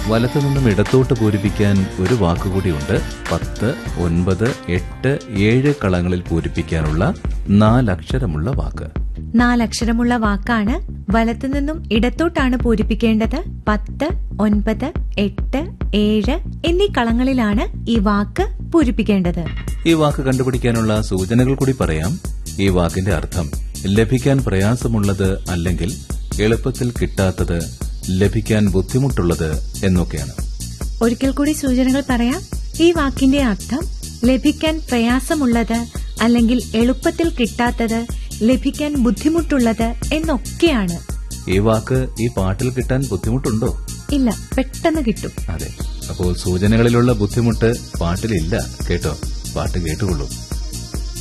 വലത്തു നിന്നും ഇടത്തോട്ട് പൂരിപ്പിക്കാൻ ഒരു വാക്കുകൂടിയുണ്ട് പത്ത് ഒൻപത് എട്ട് ഏഴ് കളങ്ങളിൽ പൂരിപ്പിക്കാനുള്ള നാലക്ഷരമുള്ള വാക്ക് നാലക്ഷരമുള്ള വാക്കാണ് വലത്തുനിന്നും ഇടത്തോട്ടാണ് പൂരിപ്പിക്കേണ്ടത് പത്ത് ഒൻപത് എട്ട് ഏഴ് എന്നീ കളങ്ങളിലാണ് ഈ വാക്ക് പൂരിപ്പിക്കേണ്ടത് ഈ വാക്ക് കണ്ടുപിടിക്കാനുള്ള സൂചനകൾ കൂടി പറയാം ഈ വാക്കിന്റെ അർത്ഥം ലഭിക്കാൻ പ്രയാസമുള്ളത് അല്ലെങ്കിൽ എളുപ്പത്തിൽ കിട്ടാത്തത് ലഭിക്കാൻ ബുദ്ധിമുട്ടുള്ളത് എന്നൊക്കെയാണ് ഒരിക്കൽ കൂടി സൂചനകൾ പറയാം ഈ വാക്കിന്റെ അർത്ഥം ലഭിക്കാൻ പ്രയാസമുള്ളത് അല്ലെങ്കിൽ എളുപ്പത്തിൽ കിട്ടാത്തത് ലഭിക്കാൻ ബുദ്ധിമുട്ടുള്ളത് എന്നൊക്കെയാണ് ഈ വാക്ക് ഈ പാട്ടിൽ കിട്ടാൻ ബുദ്ധിമുട്ടുണ്ടോ ഇല്ല പെട്ടെന്ന് കിട്ടും അതെ അപ്പോൾ സൂചനകളിലുള്ള ബുദ്ധിമുട്ട് പാട്ടിലില്ല കേട്ടോ പാട്ട് കേട്ടുകൊള്ളൂ